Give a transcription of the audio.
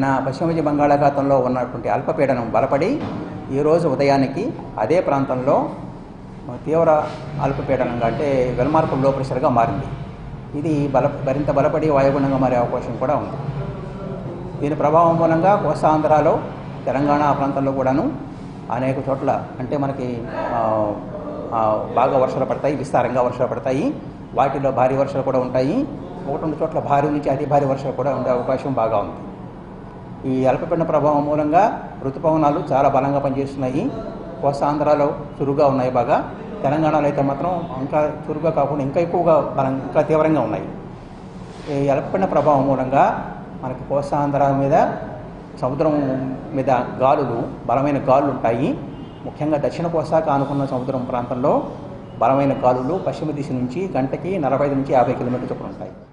నిన్న పశ్చిమ మధ్య బంగాళాఖాతంలో ఉన్నటువంటి అల్పపీడనం బలపడి ఈరోజు ఉదయానికి అదే ప్రాంతంలో తీవ్ర అల్పపీడనంగా అంటే వెల్మార్పు లో ప్రెషర్గా మారింది ఇది బల మరింత బలపడి వాయుగుండంగా మారే అవకాశం కూడా ఉంది దీని ప్రభావం మూలంగా కోస్తాంధ్రాలో తెలంగాణ ఆ ప్రాంతంలో కూడాను అనేక చోట్ల అంటే మనకి ఆ, ఆ, బాగా వర్షాలు పడతాయి విస్తారంగా వర్షాలు పడతాయి వాటిలో భారీ వర్షాలు కూడా ఉంటాయి ఒకటి రెండు చోట్ల భారీ నుంచి అతి భారీ వర్షాలు కూడా ఉండే అవకాశం బాగా ఉంది ఈ అల్పపీడన ప్రభావం మూలంగా ఋతుపవనాలు చాలా బలంగా పనిచేస్తున్నాయి కోస్తాంధ్రాలో చురుగ్గా ఉన్నాయి బాగా తెలంగాణలో అయితే మాత్రం ఇంకా చురుగ్గా కాకుండా ఇంకా ఎక్కువగా బలం ఇంకా తీవ్రంగా ఉన్నాయి ఈ అల్పపీడన ప్రభావం మూలంగా మనకి కోస్తాంధ్ర మీద సముద్రం మీద గాలులు బలమైన గాలులు ఉంటాయి ముఖ్యంగా దక్షిణ కోస్తాకు ఆనుకున్న సముద్రం ప్రాంతంలో బలమైన గాలులు పశ్చిమ దిశ నుంచి గంటకి నలభై ఐదు నుంచి యాభై కిలోమీటర్ల చొప్పున ఉంటాయి